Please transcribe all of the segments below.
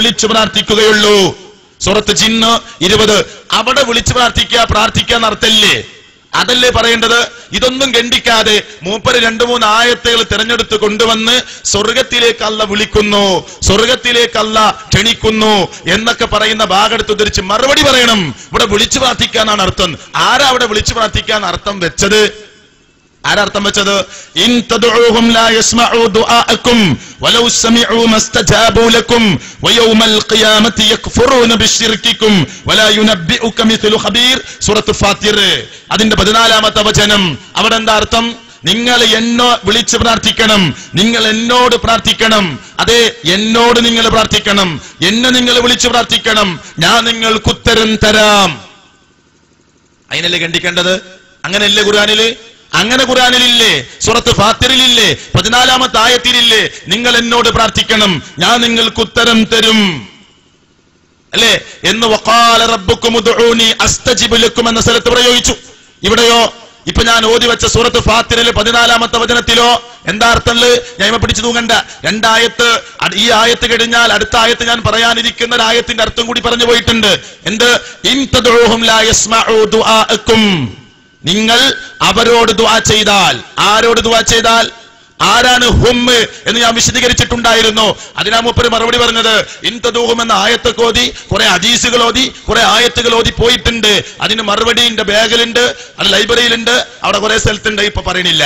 വിളിച്ചു പ്രാർത്ഥിക്കുകയുള്ളൂ സൂറത്ത് ചിന്ന് ഇരുപത് അവിടെ വിളിച്ചു പ്രാർത്ഥിക്കുക പ്രാർത്ഥിക്കുക അർത്ഥല്ലേ അതല്ലേ പറയേണ്ടത് ഇതൊന്നും ഗണ്ടിക്കാതെ മൂപ്പര് രണ്ടു മൂന്ന് ആയത്തുകൾ തിരഞ്ഞെടുത്ത് കൊണ്ടുവന്ന് സ്വർഗത്തിലേക്ക് അല്ല വിളിക്കുന്നു സ്വർഗത്തിലേക്ക് അല്ല ക്ഷണിക്കുന്നു എന്നൊക്കെ പറയുന്ന ഭാഗമെടുത്ത് ഉദ്ധരിച്ച് മറുപടി പറയണം ഇവിടെ വിളിച്ചു പ്രാർത്ഥിക്കാനാണ് അർത്ഥം ആരാ അവിടെ വിളിച്ചു പ്രാർത്ഥിക്കാൻ അർത്ഥം വെച്ചത് ആരർത്ഥം വെച്ചത് ഇൻ തദ്ഉഹും ലാ യസ്മഉ ദുആഅക്കും വലൗ സമിഉ മസ്തജാബു ലക്കും വയൗമൽ ഖിയാമത്തി യക്ഫുറൂന ബിശ്ശിർക്കിക്കും വലാ യുനബ്ബിഉക മിത്ലു ഖബീർ സൂറത്ത് ഫാത്തിർ അതിന്റെ 14ാമത്തെ വചനം അവിടെ എന്താ അർത്ഥം നിങ്ങൾ എന്നോ വിളിച്ച് പ്രാർത്ഥിക്കണം നിങ്ങൾ എന്നോട് പ്രാർത്ഥിക്കണം അതെ എന്നോട് നിങ്ങൾ പ്രാർത്ഥിക്കണം എന്നെ നിങ്ങൾ വിളിച്ച് പ്രാർത്ഥിക്കണം ഞാൻ നിങ്ങൾക്ക് ഉത്തരം തരാം അതിനല്ലേ ഖണ്ഡിക്കേണ്ടത് അങ്ങനെയല്ലേ ഖുർആനില് അങ്ങനെ ഖുർആനിലില്ലേ സൂറത്ത് ഫാത്തിറിലില്ലേ പതിനാലാമത്തെ ആയത്തിലില്ലേ നിങ്ങൾ എന്നോട് പ്രാർത്ഥിക്കണം ഞാൻ നിങ്ങൾക്ക് ഉത്തരം തരും അല്ലേ എന്ന് വക്കാല റബ്ബുക്കും ഉദ്ഉനി അസ്തജിബ് ലക്കും എന്ന സ്ഥലത്ത് പ്രയോഗിച്ചു ഇവിടെയോ ഇപ്പൊ ഞാൻ ഓതി വെച്ച സൂറത്ത് ഫാത്തിറിലെ പതിനാലാമത്തെ വചനത്തിലോ എന്താ അർത്ഥം ഞാൻ ഇവ പിടിച്ചു തൂങ്ങണ്ട രണ്ടായത്ത് അട് ഈ ആയത്ത് കഴിഞ്ഞാൽ അടുത്ത ആയത്ത് ഞാൻ പറയാനിരിക്കുന്ന ഒരു ആയത്തിന്റെ അർത്ഥം കൂടി പറഞ്ഞു പോയിട്ടുണ്ട് എന്ത് ഇൻ തദ്ഉഹും ലാ യസ്മഉ ദുആഅക്കും നിങ്ങൾ അവരോട് ദുആ ചെയ്താൽ ആരോട് ദുആ ചെയ്താൽ ആരാണ് ഹും എന്ന് ഞാൻ വിശദീകരിച്ചിട്ടുണ്ടായിരുന്നു അതിനാ മുപ്പര് മറുപടി പറഞ്ഞത് ഇൻതദൂഹും എന്ന ആയത്തൊക്കെ ഓതി കുറെ ഹദീസുകൾ ഓതി കുറെ ആയത്തുകൾ ഓതി പോയിട്ടുണ്ട് അതിന് മറുപടി എന്റെ ബാഗിലുണ്ട് അത് ലൈബ്രറിയിലുണ്ട് അവിടെ കുറെ സ്ഥലത്തുണ്ട് ഇപ്പൊ പറയണില്ല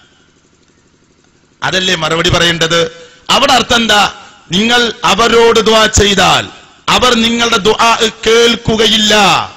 അതല്ലേ മറുപടി പറയേണ്ടത് അവിടെ അർത്ഥം എന്താ നിങ്ങൾ അവരോട് ദുആ ചെയ്താൽ അവർ നിങ്ങളുടെ ദുആ കേൾക്കുകയില്ല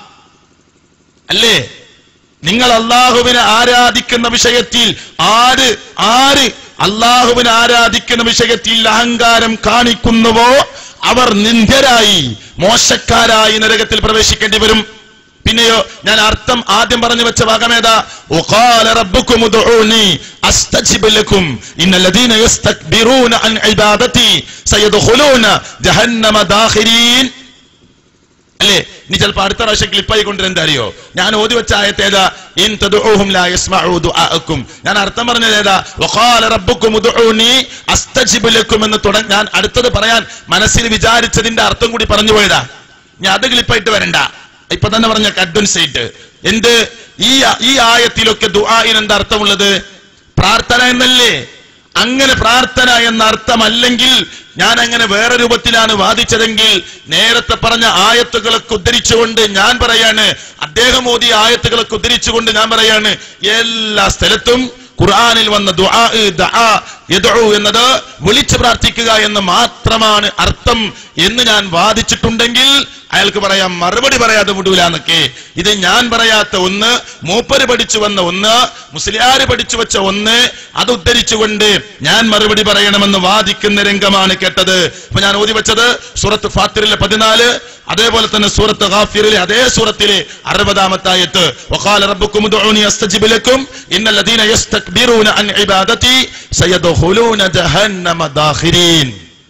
അല്ലേ നിങ്ങൾ അള്ളാഹുവിനെ ആരാധിക്കുന്ന വിഷയത്തിൽ ആര് ആര് അള്ളാഹുവിനെ ആരാധിക്കുന്ന വിഷയത്തിൽ അഹങ്കാരം കാണിക്കുന്നുവോ അവർ നിന്ദ്യരായി മോശക്കാരായി നരകത്തിൽ പ്രവേശിക്കേണ്ടി വരും പിന്നെയോ ഞാൻ അർത്ഥം ആദ്യം പറഞ്ഞു വെച്ച ഭാഗമേതാ وقال ربكم ادعوني استجب لكم ان الذين يستكبرون عن عبادتي سيدخلون جهنم داخرين അല്ലേ നീ ചിലപ്പോ അടുത്ത പ്രാവശ്യം ക്ലിപ്പായി കൊണ്ടുവരാൻ എന്താ അറിയോ ഞാൻ ഓതി വെച്ച ആയത്ത് ഏതാ ഇൻ തദ്ഉഹും ലാ യസ്മഉ ദുആഅക്കും ഞാൻ അർത്ഥം പറഞ്ഞത് ഏതാ വഖാല റബ്ബുക്കും ഉദ്ഉനി അസ്തജിബ് ലക്കും എന്ന് തുടങ്ങി ഞാൻ അടുത്തത് പറയാൻ മനസ്സിൽ വിചാരിച്ചതിന്റെ അർത്ഥം കൂടി പറഞ്ഞു പോയതാ ഞാൻ അത് ക്ലിപ്പായിട്ട് വരണ്ട ഇപ്പൊ തന്നെ പറഞ്ഞ അഡ്വൻസ് ആയിട്ട് എന്ത് ഈ ഈ ആയത്തിലൊക്കെ ദുആഇന് എന്താ അർത്ഥമുള്ളത് പ്രാർത്ഥന എന്നല്ലേ അങ്ങനെ പ്രാർത്ഥന എന്ന അർത്ഥമല്ലെങ്കിൽ ഞാൻ അങ്ങനെ വേറെ രൂപത്തിലാണ് വാദിച്ചതെങ്കിൽ നേരത്തെ പറഞ്ഞ ആയത്തുകളൊക്കെ ഉദ്ധരിച്ചുകൊണ്ട് ഞാൻ പറയാണ് അദ്ദേഹം ഓതിയ ആയത്തുകളൊക്കെ ഉദ്ധരിച്ചുകൊണ്ട് ഞാൻ പറയാണ് എല്ലാ സ്ഥലത്തും ഖുർആനിൽ വന്ന ദുആ ദഅ യദ്ഉ എന്നത് വിളിച്ചു പ്രാർത്ഥിക്കുക എന്ന് മാത്രമാണ് അർത്ഥം എന്ന് ഞാൻ വാദിച്ചിട്ടുണ്ടെങ്കിൽ അയാൾക്ക് പറയാം മറുപടി പറയാതെ വിടൂല എന്നൊക്കെ ഇത് ഞാൻ പറയാത്ത ഒന്ന് മൂപ്പര് പഠിച്ചു വന്ന ഒന്ന് മുസ്ലിയാര് പഠിച്ചു വെച്ച ഒന്ന് അത് ഉദ്ധരിച്ചുകൊണ്ട് ഞാൻ മറുപടി പറയണമെന്ന് വാദിക്കുന്ന രംഗമാണ് കേട്ടത് ഇപ്പൊ ഞാൻ ഓതി വെച്ചത് സൂറത്ത് ഫാത്തിറിലെ പതിനാല് അതേപോലെ തന്നെ സൂറത്ത് ഗാഫിറിലെ അതേ സൂറത്തിലെ അറുപതാമത്തെ ആയത്ത് വഖാല റബ്ബുക്കും ഉദ്ഉനി അസ്തജിബ് ലക്കും ഇന്നൽ ലദീന യസ്തക്ബിറൂന അൻ ഇബാദതി സയദ്ഖുലൂന ജഹന്നമ ദാഖിരീൻ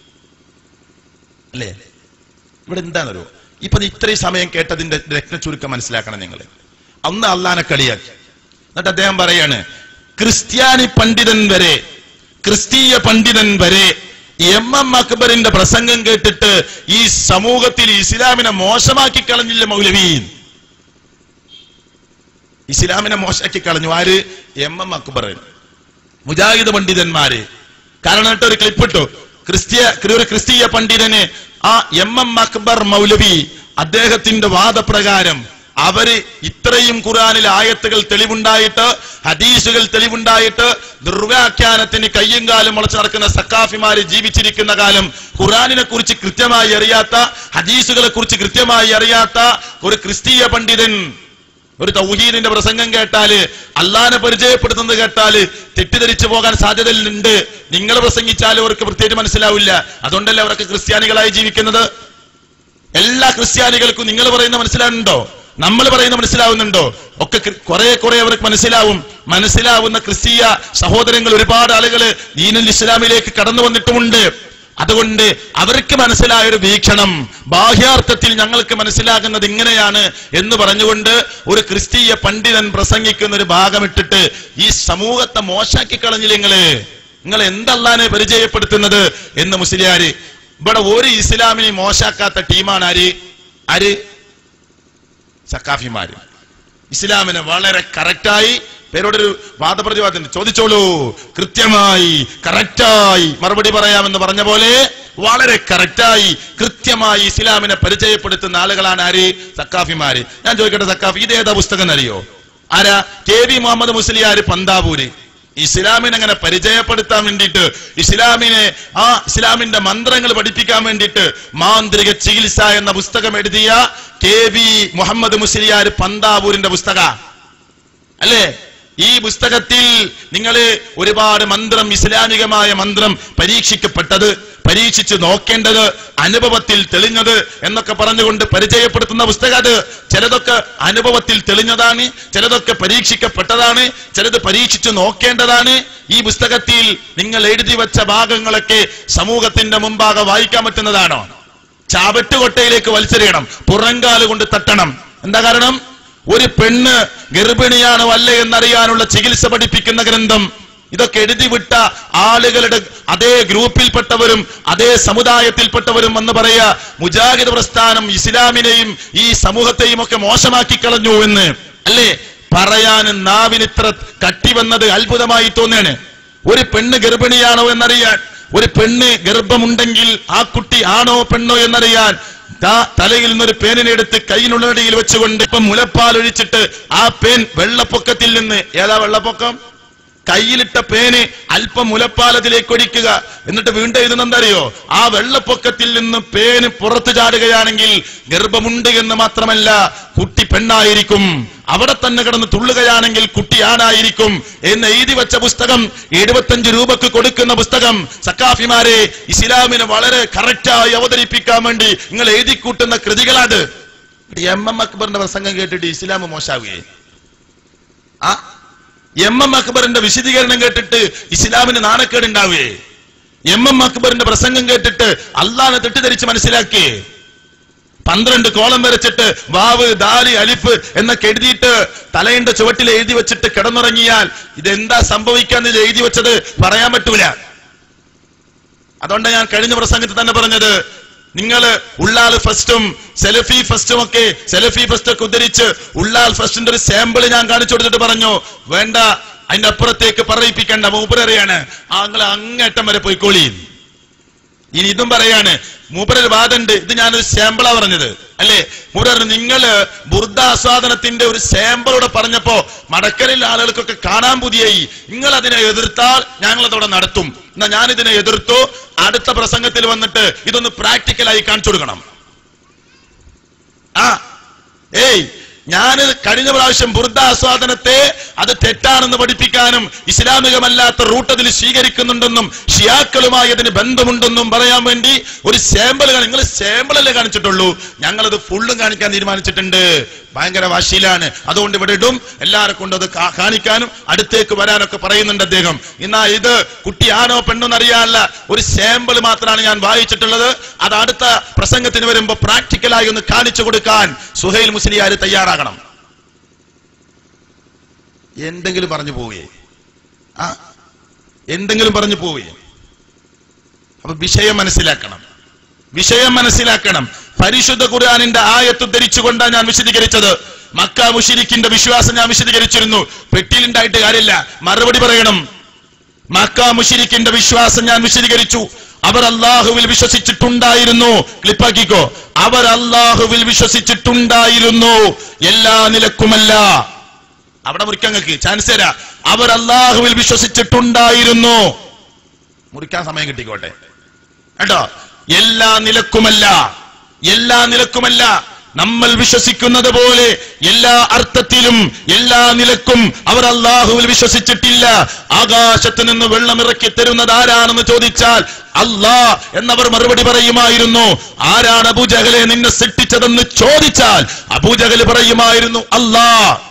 അല്ലേ ഇവിടെ എന്താണെന്നറിയോ ഇപ്പൊ ഇത് ഇത്രയും സമയം കേട്ടതിന്റെ രത്ന ചുരുക്കം മനസ്സിലാക്കണം നിങ്ങൾ അന്ന് അള്ളാനെ കളിയാക്കി എന്നിട്ട് അദ്ദേഹം പറയാണ് ക്രിസ്ത്യാനി പണ്ഡിതൻ വരെ ക്രിസ്തീയ പണ്ഡിതൻ വരെ എം എം അക്ബറിന്റെ പ്രസംഗം കേട്ടിട്ട് ഈ സമൂഹത്തിൽ ഇസ്ലാമിനെ മോശമാക്കി കളഞ്ഞില്ല മൗലവീൻ ഇസ്ലാമിനെ മോശമാക്കി കളഞ്ഞു ആര് എം എം അക്ബർ മുജാഹിദ് പണ്ഡിതന്മാര് കാരണം എന്നിട്ട് ഒരു ക്ലിപ്പ് ഇട്ടു ക്രിസ്തീയ ഒരു ക്രിസ്തീയ പണ്ഡിതന് ആ എം എം അക്ബർ മൗലവി അദ്ദേഹത്തിന്റെ വാദപ്രകാരം അവര് ഇത്രയും ഖുറാനിൽ ആയത്തുകൾ തെളിവുണ്ടായിട്ട് ഹദീസുകൾ തെളിവുണ്ടായിട്ട് ദുർവ്യാഖ്യാനത്തിന് കയ്യും കാലും മുളച്ചു നടക്കുന്ന സക്കാഫിമാര് ജീവിച്ചിരിക്കുന്ന കാലം ഖുറാനിനെ കുറിച്ച് കൃത്യമായി അറിയാത്ത ഹദീസുകളെ കുറിച്ച് കൃത്യമായി അറിയാത്ത ഒരു ക്രിസ്തീയ പണ്ഡിതൻ ഒരു തൗഹീദിന്റെ പ്രസംഗം കേട്ടാല് അള്ളാനെ പരിചയപ്പെടുത്തുന്നത് കേട്ടാല് തെറ്റിദ്ധരിച്ചു പോകാൻ സാധ്യതയുണ്ട് നിങ്ങൾ പ്രസംഗിച്ചാലും അവർക്ക് പ്രത്യേകിച്ച് മനസ്സിലാവില്ല അതുകൊണ്ടല്ലേ അവരൊക്കെ ക്രിസ്ത്യാനികളായി ജീവിക്കുന്നത് എല്ലാ ക്രിസ്ത്യാനികൾക്കും നിങ്ങൾ പറയുന്ന മനസ്സിലാവുന്നുണ്ടോ നമ്മൾ പറയുന്ന മനസ്സിലാവുന്നുണ്ടോ ഒക്കെ കൃ- കുറെ കുറെ അവർക്ക് മനസ്സിലാവും മനസ്സിലാവുന്ന ക്രിസ്തീയ സഹോദരങ്ങൾ ഒരുപാട് ആളുകൾ ദീനുൽ ഇസ്ലാമിലേക്ക് കടന്നു വന്നിട്ടുമുണ്ട് അതുകൊണ്ട് അവർക്ക് മനസ്സിലായ ഒരു വീക്ഷണം ബാഹ്യാർത്ഥത്തിൽ ഞങ്ങൾക്ക് മനസ്സിലാകുന്നത് ഇങ്ങനെയാണ് എന്ന് പറഞ്ഞുകൊണ്ട് ഒരു ക്രിസ്തീയ പണ്ഡിതൻ പ്രസംഗിക്കുന്ന ഒരു ഭാഗമിട്ടിട്ട് ഈ സമൂഹത്തെ മോശാക്കി കളഞ്ഞില്ല നിങ്ങള് നിങ്ങൾ എന്തല്ലാനെ പരിചയപ്പെടുത്തുന്നത് എന്ന് മുസ്ലിയാര് ഇവിടെ ഒരു ഇസ്ലാമിനെ മോശാക്കാത്ത ടീമാണ് ആര് ആര് സക്കാഫിമാര് ഇസ്ലാമിനെ വളരെ കറക്റ്റായി പേരോടൊരു വാദപ്രതിവാദം ചോദിച്ചോളൂ കൃത്യമായി കറക്റ്റായി മറുപടി പറയാമെന്ന് പറഞ്ഞ പോലെ വളരെ കറക്റ്റായി കൃത്യമായി ഇസ്ലാമിനെ പരിചയപ്പെടുത്തുന്ന ആളുകളാണ് ആര് സക്കാഫിമാര് ഞാൻ ചോദിക്കട്ടെ സക്കാഫി ഇത് ഏതാ പുസ്തകം അറിയോ ആരാ കെ വി മുഹമ്മദ് മുസ്ലിയാര് പന്താവൂര് ഇസ്ലാമിനെ അങ്ങനെ പരിചയപ്പെടുത്താൻ വേണ്ടിയിട്ട് ഇസ്ലാമിനെ ആ ഇസ്ലാമിന്റെ മന്ത്രങ്ങൾ പഠിപ്പിക്കാൻ വേണ്ടിയിട്ട് മാന്ത്രിക ചികിത്സ എന്ന പുസ്തകം എഴുതിയ കെ വി മുഹമ്മദ് മുസ്ലിയാർ പന്താവൂരിന്റെ പുസ്തക അല്ലേ ഈ പുസ്തകത്തിൽ നിങ്ങൾ ഒരുപാട് മന്ത്രം ഇസ്ലാമികമായ മന്ത്രം പരീക്ഷിക്കപ്പെട്ടത് പരീക്ഷിച്ച് നോക്കേണ്ടത് അനുഭവത്തിൽ തെളിഞ്ഞത് എന്നൊക്കെ പറഞ്ഞുകൊണ്ട് പരിചയപ്പെടുത്തുന്ന പുസ്തകം അത് ചിലതൊക്കെ അനുഭവത്തിൽ തെളിഞ്ഞതാണ് ചിലതൊക്കെ പരീക്ഷിക്കപ്പെട്ടതാണ് ചിലത് പരീക്ഷിച്ചു നോക്കേണ്ടതാണ് ഈ പുസ്തകത്തിൽ നിങ്ങൾ എഴുതി വെച്ച ഭാഗങ്ങളൊക്കെ സമൂഹത്തിന്റെ മുമ്പാകെ വായിക്കാൻ പറ്റുന്നതാണോ ചാവട്ടുകൊട്ടയിലേക്ക് വലിച്ചെറിയണം പുറങ്കാല് കൊണ്ട് തട്ടണം എന്താ കാരണം ഒരു പെണ്ണ് ഗർഭിണിയാണോ അല്ലേ എന്നറിയാനുള്ള ചികിത്സ പഠിപ്പിക്കുന്ന ഗ്രന്ഥം ഇതൊക്കെ എഴുതി വിട്ട ആളുകളുടെ അതേ ഗ്രൂപ്പിൽപ്പെട്ടവരും അതേ സമുദായത്തിൽപ്പെട്ടവരും എന്ന് പറയാ മുജാഹിദ് പ്രസ്ഥാനം ഇസ്ലാമിനെയും ഈ സമൂഹത്തെയും ഒക്കെ മോശമാക്കി കളഞ്ഞു എന്ന് അല്ലേ പറയാൻ നാവിന് ഇത്ര കട്ടി വന്നത് അത്ഭുതമായി തോന്നുകയാണ് ഒരു പെണ്ണ് ഗർഭിണിയാണോ എന്നറിയാൻ ഒരു പെണ്ണ് ഗർഭമുണ്ടെങ്കിൽ ആ കുട്ടി ആണോ പെണ്ണോ എന്നറിയാൻ ദാ തലയിൽ നിന്നൊരു പേനിനെ എടുത്ത് കയ്യിനുള്ളടിയിൽ വെച്ചുകൊണ്ട് ഇപ്പം മുലപ്പാൽ ഒഴിച്ചിട്ട് ആ പേൻ വെള്ളപ്പൊക്കത്തിൽ നിന്ന് ഏതാ വെള്ളപ്പൊക്കം കയ്യിലിട്ട പേന് അല്പം മുലപ്പാലത്തിലേക്ക് ഒഴിക്കുക എന്നിട്ട് വീണ്ടും എഴുതുന്നെന്തറിയോ ആ വെള്ളപ്പൊക്കത്തിൽ നിന്ന് പേന് പുറത്തു ചാടുകയാണെങ്കിൽ ഗർഭമുണ്ട് എന്ന് മാത്രമല്ല കുട്ടി പെണ്ണായിരിക്കും അവിടെ തന്നെ കിടന്ന് തുള്ളുകയാണെങ്കിൽ കുട്ടി ആണായിരിക്കും എന്ന് എഴുതി വെച്ച പുസ്തകം എഴുപത്തഞ്ച് രൂപക്ക് കൊടുക്കുന്ന പുസ്തകം സക്കാഫിമാരെ ഇസ്ലാമിനെ വളരെ കറക്റ്റായി അവതരിപ്പിക്കാൻ വേണ്ടി നിങ്ങൾ എഴുതി കൂട്ടുന്ന കൃതികളാത് എം എം അക്ബറിന്റെ പ്രസംഗം കേട്ടിട്ട് ഇസ്ലാം മോശാവുകയെ ആ എം എം അക്ബറിന്റെ വിശദീകരണം കേട്ടിട്ട് ഇസ്ലാമിന് നാണക്കേട് ഉണ്ടാവുകയെ എം എം അക്ബറിന്റെ പ്രസംഗം കേട്ടിട്ട് അള്ളാനെ തെറ്റിദ്ധരിച്ച് മനസ്സിലാക്കിയേ പന്ത്രണ്ട് കോളം വരച്ചിട്ട് വാവ് ദാലി അലിഫ് എന്നൊക്കെ എഴുതിയിട്ട് തലയുടെ ചുവട്ടിൽ എഴുതി വെച്ചിട്ട് കിടന്നുറങ്ങിയാൽ ഇതെന്താ സംഭവിക്കാന്ന് ഇതിൽ എഴുതി വെച്ചത് പറയാൻ പറ്റൂല അതുകൊണ്ട് ഞാൻ കഴിഞ്ഞ പ്രസംഗത്തിൽ തന്നെ പറഞ്ഞത് നിങ്ങൾ ഉള്ളാൽ ഫസ്റ്റും സെലഫി ഫസ്റ്റും ഒക്കെ സെലഫി ഫസ്റ്റ് ഒക്കെ ഉദ്ധരിച്ച് ഉള്ളാൽ ഫസ്റ്റിന്റെ ഒരു സാമ്പിൾ ഞാൻ കാണിച്ചു കൊടുത്തിട്ട് പറഞ്ഞു വേണ്ട അതിന്റെ അപ്പുറത്തേക്ക് പറയിപ്പിക്കേണ്ട മൂപ്പരറിയാണ് ആ നിങ്ങൾ അങ്ങേറ്റം വരെ പോയിക്കോളി ഇനി ഇതും പറയാണ് മൂപ്പരൊരു വാദമുണ്ട് ഇത് ഞാനൊരു സാമ്പിളാ പറഞ്ഞത് അല്ലേ മൂപ്പർ നിങ്ങള് ബുർദ ആസ്വാദനത്തിന്റെ ഒരു സാമ്പിളൂടെ പറഞ്ഞപ്പോ മടക്കലിൽ ആളുകൾക്കൊക്കെ കാണാൻ പുതിയായി നിങ്ങൾ അതിനെ എതിർത്താൽ ഞങ്ങൾ അതവിടെ നടത്തും എന്നാ ഞാൻ ഇതിനെ എതിർത്തു അടുത്ത പ്രസംഗത്തിൽ വന്നിട്ട് ഇതൊന്ന് പ്രാക്ടിക്കലായി കാണിച്ചു കൊടുക്കണം ആ ഏയ് ഞാൻ കഴിഞ്ഞ പ്രാവശ്യം ബുർദ ആസ്വാദനത്തെ അത് തെറ്റാണെന്ന് പഠിപ്പിക്കാനും ഇസ്ലാമികമല്ലാത്ത റൂട്ട് അതിൽ സ്വീകരിക്കുന്നുണ്ടെന്നും ഷിയാക്കളുമായി അതിന് ബന്ധമുണ്ടെന്നും പറയാൻ വേണ്ടി ഒരു സാമ്പിൾ നിങ്ങൾ സാമ്പിൾ അല്ലേ കാണിച്ചിട്ടുള്ളൂ ഞങ്ങളത് ഫുള്ളും കാണിക്കാൻ തീരുമാനിച്ചിട്ടുണ്ട് ഭയങ്കര വാശിയിലാണ് അതുകൊണ്ട് ഇവിടെ ഇടും എല്ലാരെ കൊണ്ടും അത് കാ- കാണിക്കാനും അടുത്തേക്ക് വരാനൊക്കെ പറയുന്നുണ്ട് അദ്ദേഹം എന്നാ ഇത് കുട്ടി ആണോ പെണ്ണോ എന്നറിയാനല്ല ഒരു സാമ്പിൾ മാത്രമാണ് ഞാൻ വായിച്ചിട്ടുള്ളത് അത് അടുത്ത പ്രസംഗത്തിന് വരുമ്പോ പ്രാക്ടിക്കലായി ഒന്ന് കാണിച്ചു കൊടുക്കാൻ സുഹൈൽ മുസ്ലിയാർ തയ്യാറാകണം എന്തെങ്കിലും പറഞ്ഞു പോവുകയെ ആ എന്തെങ്കിലും പറഞ്ഞു പോവുകയെ അപ്പൊ വിഷയം മനസ്സിലാക്കണം വിഷയം മനസ്സിലാക്കണം പരിശുദ്ധ ഖുർആാനിന്റെ ആയത്ത് ധരിച്ചുകൊണ്ടാണ് ഞാൻ വിശദീകരിച്ചത് മക്ക മുഷിരിക്കിന്റെ വിശ്വാസം ഞാൻ വിശദീകരിച്ചിരുന്നു പെട്ടിയിലുണ്ടായിട്ട് കാര്യമില്ല മറുപടി പറയണം മക്ക മുഷിരിക്കിന്റെ വിശ്വാസം ഞാൻ വിശദീകരിച്ചു അവർ അള്ളാഹുവിൽ വിശ്വസിച്ചിട്ടുണ്ടായിരുന്നു ക്ലിപ്പാക്കിക്കോ അവർ അള്ളാഹുവിൽ വിശ്വസിച്ചിട്ടുണ്ടായിരുന്നു എല്ലാ നിലക്കുമല്ല അവിടെ മുറിക്കങ്ങൾക്ക് ചാൻസ് തരാ അവർ അള്ളാഹുവിൽ വിശ്വസിച്ചിട്ടുണ്ടായിരുന്നു മുറിക്കാൻ സമയം കിട്ടിക്കോട്ടെ കേട്ടോ എല്ലാ നിലക്കുമല്ല എല്ലാ നിലക്കുമല്ല നമ്മൾ വിശ്വസിക്കുന്നത് പോലെ എല്ലാ അർത്ഥത്തിലും എല്ലാ നിലക്കും അവർ അള്ളാഹുവിൽ വിശ്വസിച്ചിട്ടില്ല ആകാശത്ത് നിന്ന് വെള്ളമിറക്കി തരുന്നത് ആരാണെന്ന് ചോദിച്ചാൽ അല്ലാ എന്നവർ മറുപടി പറയുമായിരുന്നു ആരാണ് അബൂജഹലെ നിന്നെ സൃഷ്ടിച്ചതെന്ന് ചോദിച്ചാൽ അബൂജഹൽ പറയുമായിരുന്നു അല്ലാ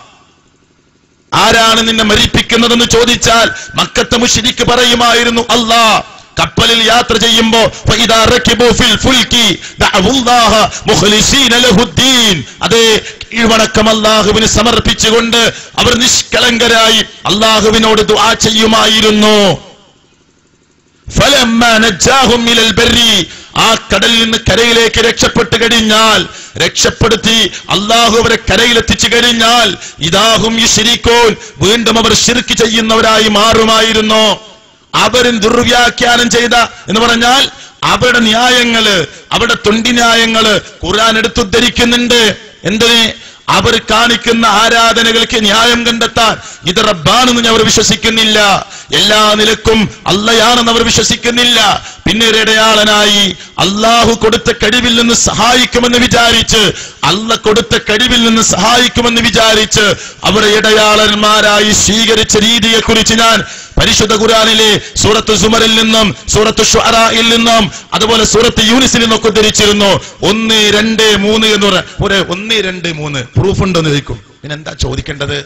ആരാണ് നിന്നെ മരിപ്പിക്കുന്നതെന്ന് ചോദിച്ചാൽ മക്കത്തെ മുഷിരിക്ക് പറയുമായിരുന്നു അല്ലാ കപ്പലിൽ യാത്ര ചെയ്യുമ്പോ ഫഇദാ റകിബു ഫിൽ ഫുൽകി ദഅവുല്ലാഹ മുഖ്ലിസീന ലഹുദ്ദീൻ അതേ കീഴ്വണക്കം അല്ലാഹുവിന് സമർപ്പിച്ചുകൊണ്ട് അവർ നിഷ്കളങ്കരായി അല്ലാഹുവിനോട് ദുആ ചെയ്യുമായിരുന്നു ഫലമ്മ നജ്ജാഹും ഇലൽ ബർരി ആ കടലിൽ നിന്ന് കരയിലേക്ക് രക്ഷപ്പെട്ടു കഴിഞ്ഞാൽ രക്ഷപ്പെടുത്തി അള്ളാഹു അവരെ കരയിലെത്തിച്ചു കഴിഞ്ഞാൽ ഇതാഹും ഈ ശരിക്കോൻ വീണ്ടും അവർ ശിർക്ക് ചെയ്യുന്നവരായി മാറുമായിരുന്നു അവരും ദുർവ്യാഖ്യാനം ചെയ്ത എന്ന് പറഞ്ഞാൽ അവരുടെ ന്യായങ്ങള് അവരുടെ തൊണ്ടി ന്യായങ്ങള് ഖുർആൻ എടുത്തുദ്ധരിക്കുന്നുണ്ട് എന്തിന് അവർ കാണിക്കുന്ന ആരാധനകൾക്ക് ന്യായം കണ്ടെത്താൻ ഇത് റബ്ബാണെന്ന് അവർ വിശ്വസിക്കുന്നില്ല എല്ലാ നിലക്കും അല്ലയാണെന്ന് അവർ വിശ്വസിക്കുന്നില്ല പിന്നെ ഒരു ഇടയാളനായി അള്ളാഹു കൊടുത്ത കഴിവിൽ നിന്ന് സഹായിക്കുമെന്ന് വിചാരിച്ച് അല്ല കൊടുത്ത കഴിവിൽ നിന്ന് സഹായിക്കുമെന്ന് വിചാരിച്ച് അവരെ ഇടയാളന്മാരായി സ്വീകരിച്ച രീതിയെ കുറിച്ച് ഞാൻ പരിശുദ്ധ ഖുർആനിലെ സൂറത്ത് സുമറിൽ നിന്നും സൂറത്ത് ഷുഅറയിൽ നിന്നും അതുപോലെ സൂറത്ത് യൂനിസിൽ നിന്നൊക്കെ ഉദ്ധരിച്ചിരുന്നു ഒന്ന് രണ്ട് മൂന്ന് എന്ന് പറഞ്ഞ ഒരു ഒന്ന് രണ്ട് മൂന്ന് പ്രൂഫ് ഉണ്ടോന്ന് ചോദിക്കും പിന്നെ എന്താ ചോദിക്കേണ്ടത്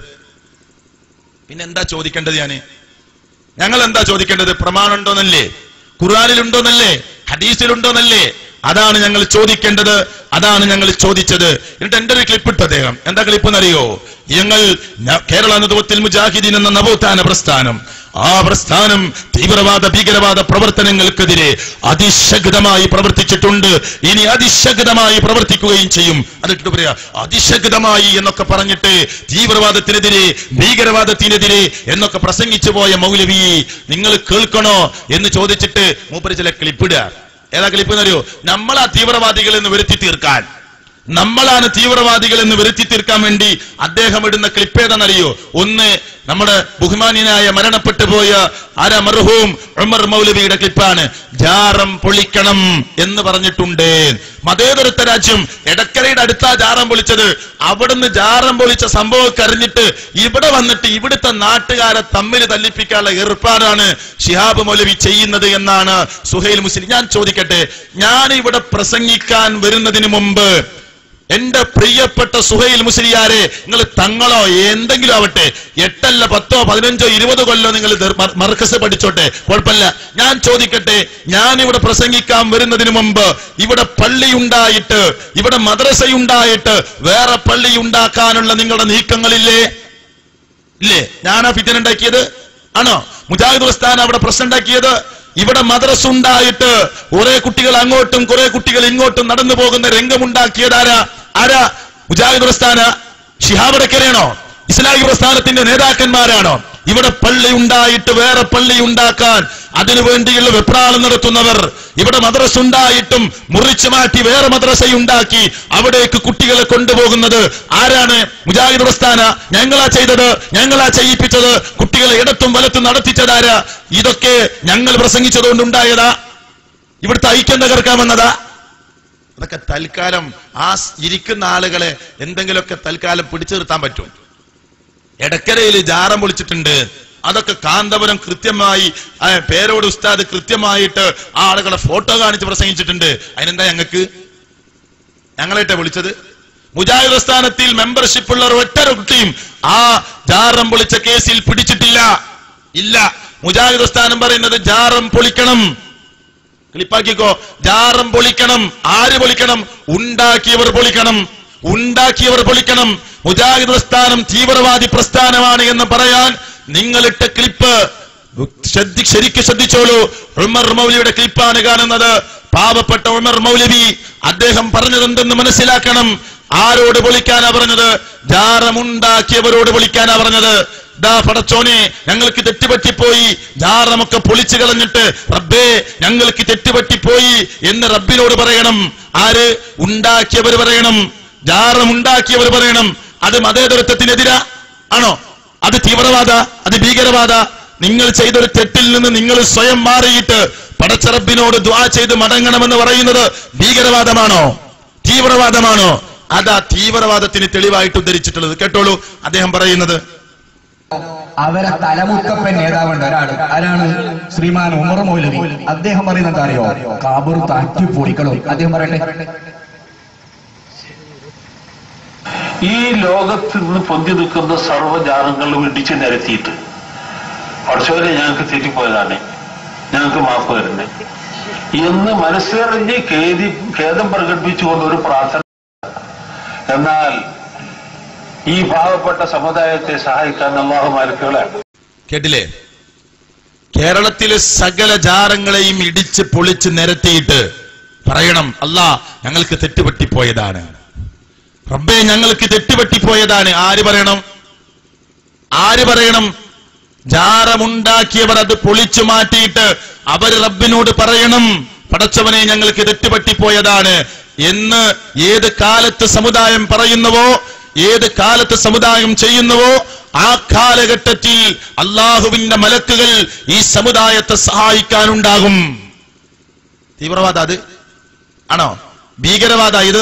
പിന്നെ എന്താ ചോദിക്കേണ്ടത് ഞാന് ഞങ്ങൾ എന്താ ചോദിക്കേണ്ടത് പ്രമാണം ഉണ്ടോന്നല്ലേ ഖുർആനിലുണ്ടോന്നല്ലേ ഹദീസിലുണ്ടോന്നല്ലേ അതാണ് ഞങ്ങൾ ചോദിക്കേണ്ടത് അതാണ് ഞങ്ങൾ ചോദിച്ചത് എന്നിട്ട് എന്റെ ഒരു ക്ലിപ്പ് ഇട്ടു അദ്ദേഹം എന്താ ക്ലിപ്പ് എന്നറിയോ ഞങ്ങൾ ന- കേരള നേതൃത്വത്തിൽ മുജാഹിദീൻ എന്ന നവോത്ഥാന പ്രസ്ഥാനം ആ പ്രസ്ഥാനം തീവ്രവാദ ഭീകരവാദ പ്രവർത്തനങ്ങൾക്കെതിരെ അതിശക്തമായി പ്രവർത്തിച്ചിട്ടുണ്ട് ഇനി അതിശക്തമായി പ്രവർത്തിക്കുകയും ചെയ്യും അതിട്ട് പറയാ അതിശക്തമായി എന്നൊക്കെ പറഞ്ഞിട്ട് തീവ്രവാദത്തിനെതിരെ ഭീകരവാദത്തിനെതിരെ എന്നൊക്കെ പ്രസംഗിച്ചു പോയ മൗലവി നിങ്ങൾ കേൾക്കണോ എന്ന് ചോദിച്ചിട്ട് മൂപ്പര് ചില ക്ലിപ്പിടുക ഏതാ ക്ലിപ്പ് എന്നറിയോ നമ്മളാ തീവ്രവാദികൾ എന്ന് വരുത്തി തീർക്കാൻ നമ്മളാണ് തീവ്രവാദികൾ എന്ന് വരുത്തി തീർക്കാൻ വേണ്ടി അദ്ദേഹം ഇടുന്ന ക്ലിപ്പ് ഏതാണെന്നറിയോ ഒന്ന് നമ്മുടെ ബഹുമാന്യനായ മരണപ്പെട്ടു പോയ ആരാ മർഹൂം ഉമർ മൗലവിയുടെ ക്ലിപ്പാണ് ജാറം പൊളിക്കണം എന്ന് പറഞ്ഞിട്ടുണ്ട് മതേതരത്വ രാജ്യം എടക്കരയുടെ അടുത്താ ജാറം പൊളിച്ചത് അവിടുന്ന് ജാറം പൊളിച്ച സംഭവമൊക്കെ അറിഞ്ഞിട്ട് ഇവിടെ വന്നിട്ട് ഇവിടുത്തെ നാട്ടുകാരെ തമ്മിൽ തല്ലിപ്പിക്കാനുള്ള ഏർപ്പാടാണ് ഷിഹാബ് മൗലവി ചെയ്യുന്നത് എന്നാണ് സുഹൈൽ മുസ്ലിം ഞാൻ ചോദിക്കട്ടെ ഞാൻ ഇവിടെ പ്രസംഗിക്കാൻ വരുന്നതിന് മുമ്പ് എന്റെ പ്രിയപ്പെട്ട സുഹൈൽ മുസ്ലിയാരെ നിങ്ങൾ തങ്ങളോ എന്തെങ്കിലും ആവട്ടെ എട്ടല്ല പത്തോ പതിനഞ്ചോ ഇരുപത് കൊല്ലോ നിങ്ങൾ മർക്കസ് പഠിച്ചോട്ടെ കുഴപ്പമില്ല ഞാൻ ചോദിക്കട്ടെ ഞാൻ ഇവിടെ പ്രസംഗിക്കാൻ വരുന്നതിന് മുമ്പ് ഇവിടെ പള്ളി ഉണ്ടായിട്ട് ഇവിടെ മദ്രസയുണ്ടായിട്ട് വേറെ പള്ളി ഉണ്ടാക്കാനുള്ള നിങ്ങളുടെ നീക്കങ്ങളില്ലേ ഇല്ലേ ഞാനാ ഫിത്തൻ ഉണ്ടാക്കിയത് ആണോ മുജാഹിദ് പ്രസ്ഥാനം അവിടെ പ്രശ്നം ഉണ്ടാക്കിയത് ഇവിടെ മദ്രസ ഉണ്ടായിട്ട് കുറെ കുട്ടികൾ അങ്ങോട്ടും കുറെ കുട്ടികൾ ഇങ്ങോട്ടും നടന്നു പോകുന്ന രംഗമുണ്ടാക്കിയത് ആരാ ആരാ മുജാഹിദ് പ്രസ്ഥാന ഷിഹാബടക്കരയാണോ ഇസ്ലാമിക പ്രസ്ഥാനത്തിന്റെ നേതാക്കന്മാരാണോ ഇവിടെ പള്ളി ഉണ്ടായിട്ട് വേറെ പള്ളി ഉണ്ടാക്കാൻ അതിനു വേണ്ടിയുള്ള വെപ്രാളം നടത്തുന്നവർ ഇവിടെ മദ്രസ ഉണ്ടായിട്ടും മുറിച്ചു മാറ്റി വേറെ മദ്രസയുണ്ടാക്കി അവിടേക്ക് കുട്ടികളെ കൊണ്ടുപോകുന്നത് ആരാണ് മുജാഹിദ് പ്രസ്ഥാന ഞങ്ങളാ ചെയ്തത് ഞങ്ങളാ ചെയ്യിപ്പിച്ചത് കുട്ടികളെ ഇടത്തും വലത്തും നടത്തിച്ചതാരാ ഇതൊക്കെ ഞങ്ങൾ പ്രസംഗിച്ചതുകൊണ്ട് ഉണ്ടായതാ ഇവിടുത്തെ ഐക്യം തകർക്കാൻ വന്നതാ അതൊക്കെ തൽക്കാലം ആ സ് ഇരിക്കുന്ന ആളുകളെ എന്തെങ്കിലുമൊക്കെ തൽക്കാലം പിടിച്ചു നിർത്താൻ പറ്റും എടക്കരയിൽ ജാറം പൊളിച്ചിട്ടുണ്ട് അതൊക്കെ കാന്തപുരം കൃത്യമായി ആ, പേരോട് ഉസ്താദ് കൃത്യമായിട്ട് ആ ആളുകളെ ഫോട്ടോ കാണിച്ച് പ്രസംഗിച്ചിട്ടുണ്ട് അതിനെന്താ ഞങ്ങൾക്ക് ഞങ്ങളായിട്ടാ വിളിച്ചത് മുജാഹിദ് പ്രസ്ഥാനത്തിൽ മെമ്പർഷിപ്പ് ഉള്ള ഒറ്റ കുട്ടിയും ആ ജാറം പൊളിച്ച കേസിൽ പിടിച്ചിട്ടില്ല ഇല്ല മുജാഹിദ് പ്രസ്ഥാനം പറയുന്നത് ജാറം പൊളിക്കണം ക്ലിപ്പാക്കിക്കോ ജാറം പൊളിക്കണം ആര് പൊളിക്കണം ഉണ്ടാക്കിയവർ പൊളിക്കണം ഉണ്ടാക്കിയവർ പൊളിക്കണം മുജാഹിദ് പ്രസ്ഥാനം തീവ്രവാദി പ്രസ്ഥാനമാണ് എന്ന് പറയാൻ നിങ്ങളിട്ട ക്ലിപ്പ് ശ്രദ്ധി ശരിക്കും ശ്രദ്ധിച്ചോളൂ ഉമർ മൗലിയുടെ ക്ലിപ്പാണ് കാണുന്നത് പാവപ്പെട്ട ഉമർ മൗലവി അദ്ദേഹം പറഞ്ഞത് എന്തെന്ന് മനസ്സിലാക്കണം ആരോട് പൊളിക്കാനാ പറഞ്ഞത് ജാറമുണ്ടാക്കിയവരോട് പൊളിക്കാനാ പറഞ്ഞത് ദാ പടച്ചോനെ ഞങ്ങൾക്ക് തെറ്റുപറ്റിപ്പോയി ജാറമൊക്കെ പൊളിച്ചു കളഞ്ഞിട്ട് റബ്ബേ ഞങ്ങൾക്ക് തെറ്റുപറ്റിപ്പോയി എന്ന് റബ്ബിനോട് പറയണം ആര് ഉണ്ടാക്കിയവർ പറയണം ജാറം ഉണ്ടാക്കിയവർ പറയണം അത് മതേതരത്വത്തിനെതിരാ ആണോ അത് തീവ്രവാദ അത് ഭീകരവാദ നിങ്ങൾ ചെയ്തൊരു തെറ്റിൽ നിന്ന് നിങ്ങൾ സ്വയം മാറിയിട്ട് പടച്ചറബിനോട് ദ്വാ ചെയ്ത് മടങ്ങണമെന്ന് പറയുന്നത് ഭീകരവാദമാണോ തീവ്രവാദമാണോ അതാ തീവ്രവാദത്തിന് തെളിവായിട്ട് ഉദ്ധരിച്ചിട്ടുള്ളത് കേട്ടോളൂ അദ്ദേഹം പറയുന്നത് അവരെ തലമുത്തപ്പൻ നേതാവുണ്ട് ഒരാള് ആരാണ് ശ്രീമാൻ ഉമർ മൗലവി അദ്ദേഹം പറയുന്നത് എന്താ അറിയോ കാബൂർ താറ്റി പൊളിക്കണം അദ്ദേഹം പറയട്ടെ ഈ ലോകത്ത് നിന്ന് പൊന്തി നിൽക്കുന്ന സർവ്വജാലങ്ങളും ഇടിച്ചു നിരത്തിയിട്ട് പഠിച്ചവരെ ഞങ്ങൾക്ക് തെറ്റിപ്പോയതാണ് ഞങ്ങൾക്ക് മാപ്പ് തരണേ എന്ന് മനസ്സറിഞ്ഞ് ഖേദി ഖേദം പ്രകടിപ്പിച്ചുകൊണ്ട് ഒരു പ്രാർത്ഥന എന്നാൽ ഈ പാവപ്പെട്ട സമുദായത്തെ സഹായിക്കാൻ അള്ളാഹു മാലിക്കുകളാണ് കേട്ടില്ലേ കേരളത്തിലെ സകല ജാറങ്ങളെയും ഇടിച്ച് പൊളിച്ച് നിരത്തിയിട്ട് പറയണം അല്ലാ ഞങ്ങൾക്ക് തെറ്റുപറ്റിപ്പോയതാണ് റബ്ബേ ഞങ്ങൾക്ക് തെറ്റുപറ്റിപ്പോയതാണ് ആര് പറയണം ആര് പറയണം ജാറമുണ്ടാക്കിയവർ അത് പൊളിച്ചു മാറ്റിയിട്ട് അവർ റബ്ബിനോട് പറയണം പടച്ചവനെ ഞങ്ങൾക്ക് തെറ്റുപറ്റിപ്പോയതാണ് എന്ന് ഏത് കാലത്ത് സമുദായം പറയുന്നുവോ ഏത് കാലത്ത് സമുദായം ചെയ്യുന്നുവോ ആ കാലഘട്ടത്തിൽ അള്ളാഹുവിന്റെ മലക്കുകൾ ഈ സമുദായത്തെ സഹായിക്കാനുണ്ടാകും തീവ്രവാദ അത് ആണോ ഭീകരവാദ ഇത്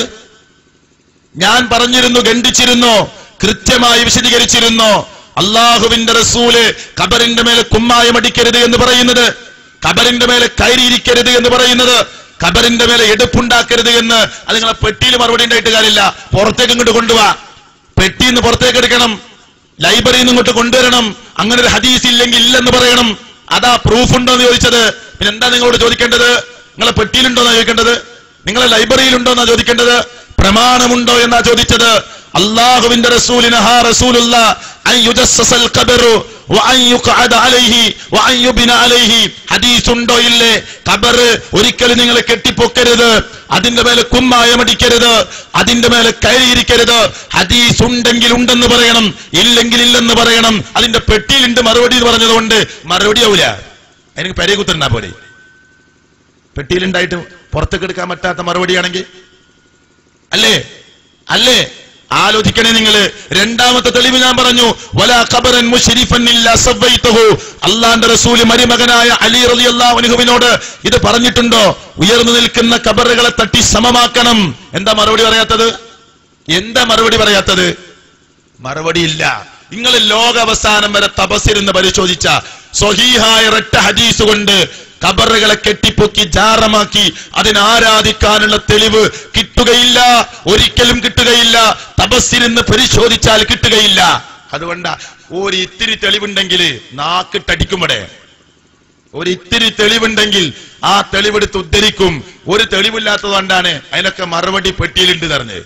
ഞാൻ പറഞ്ഞിരുന്നു ഖണ്ഡിച്ചിരുന്നു കൃത്യമായി വിശദീകരിച്ചിരുന്നു അള്ളാഹുവിന്റെ റസൂല് കബറിന്റെ മേലെ കുമ്മായം അടിക്കരുത് എന്ന് പറയുന്നത് കബറിന്റെ മേലെ കയറിയിരിക്കരുത് എന്ന് പറയുന്നത് കബറിന്റെ മേലെ എടുപ്പുണ്ടാക്കരുത് എന്ന് അത് നിങ്ങളെ പെട്ടിയിൽ മറുപടി ഉണ്ടായിട്ട് കാര്യമില്ല പുറത്തേക്ക് ഇങ്ങോട്ട് കൊണ്ടുപോവാ പെട്ടിയിൽ നിന്ന് പുറത്തേക്ക് എടുക്കണം ലൈബ്രറിയിൽ നിന്ന് ഇങ്ങോട്ട് കൊണ്ടുവരണം അങ്ങനെ ഒരു ഹദീസ് ഇല്ലെങ്കിൽ ഇല്ലെന്ന് പറയണം അതാ പ്രൂഫ് ഉണ്ടോ എന്ന് ചോദിച്ചത് പിന്നെ എന്താ നിങ്ങളോട് ചോദിക്കേണ്ടത് നിങ്ങളെ പെട്ടിയിലുണ്ടോ എന്നാ ചോദിക്കേണ്ടത് നിങ്ങളെ ലൈബ്രറിയിലുണ്ടോ എന്നാ ചോദിക്കേണ്ടത് പ്രമാണമുണ്ടോ എന്നാ ചോദിച്ചത് അള്ളാഹുവിന്റെ റസൂലിന് ഹാ റസൂലുള്ള അൻ യുജസ്സസൽ ഖബറു വഅൻ യുഖഅദ അലൈഹി വഅൻ യുബ്ന അലൈഹി ഹദീസ് ഉണ്ടോ ഇല്ലേ ഖബർ ഒരിക്കലും നിങ്ങൾ കെട്ടിപ്പൊക്കരുത് അതിന്റെ മേലെ കുമ്മായമടിക്കരുത് അതിന്റെ മേലെ കയറിയിരിക്കരുത് ഹദീസ് ഉണ്ടെങ്കിൽ ഉണ്ടെന്ന് പറയണം ഇല്ലെങ്കിൽ ഇല്ലെന്ന് പറയണം അതിന്റെ പെട്ടിയിലുണ്ട് മറുപടി എന്ന് പറഞ്ഞതുകൊണ്ട് മറുപടി ആവൂല എനിക്ക് പെരേ കുത്തണ്ടാ പോലെ പെട്ടിയിലുണ്ടായിട്ട് പുറത്തേക്ക് എടുക്കാൻ പറ്റാത്ത മറുപടിയാണെങ്കിൽ അല്ലേ അല്ലേ ആലോചിക്കണേ നിങ്ങള് രണ്ടാമത്തെ തെളിവ് ഞാൻ പറഞ്ഞു വലാ ഖബറൻ മുശ്രിഫൻ ഇല്ലാ സവ്വൈതഹു അള്ളാന്റെ റസൂല് മരുമകനായ അലി റളിയല്ലാഹു അൻഹുവിനോട് ഇത് പറഞ്ഞിട്ടുണ്ടോ ഉയർന്നു നിൽക്കുന്ന കബറുകളെ തട്ടി സമമാക്കണം എന്താ മറുപടി പറയാത്തത് എന്താ മറുപടി പറയാത്തത് മറുപടിയില്ല നിങ്ങൾ ലോകാവസാനം വരെ തപസ്സിരുന്ന് പരിശോധിച്ച സ്വഹീഹായ ഒരൊറ്റ ഹദീസ് കൊണ്ട് കബറുകളെ കെട്ടിപ്പൊക്കി ജാറമാക്കി അതിനെ ആരാധിക്കാനുള്ള തെളിവ് കിട്ടുകയില്ല ഒരിക്കലും കിട്ടുകയില്ല തപസ്സിരുന്ന് പരിശോധിച്ചാൽ കിട്ടുകയില്ല അതുകൊണ്ടാ ഒരു ഇത്തിരി തെളിവുണ്ടെങ്കിൽ നാക്കിട്ടടിക്കുമ്പടെ ഒരു ഇത്തിരി തെളിവുണ്ടെങ്കിൽ ആ തെളിവെടുത്ത് ഉദ്ധരിക്കും ഒരു തെളിവില്ലാത്തത് കൊണ്ടാണ് അതിനൊക്കെ മറുപടി പെട്ടിയിലുണ്ട് പറഞ്ഞത്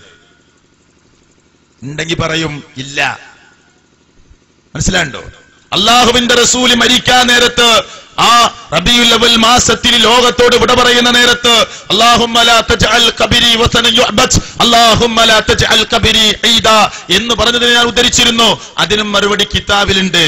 ഉണ്ടെങ്കിൽ പറയും ഇല്ല മനസ്സിലാണ്ടോ അള്ളാഹുവിന്റെ റസൂല് മരിക്കാൻ നേരത്ത് ആ റബിയുൽ അവൽ മാസത്തിൽ ലോകത്തോട് വിട പറയുന്ന നേരത്ത് അല്ലാഹുമ്മ ലാ തജ്അൽ ഖബരി വസനൻ യുഅബദ് അല്ലാഹുമ്മ ലാ തജ്അൽ ഖബരി ഈദ എന്ന് പറഞ്ഞതിനെ ഞാൻ ഉദ്ധരിച്ചിരുന്നു അതിനും മറുപടി കിതാബിലുണ്ട്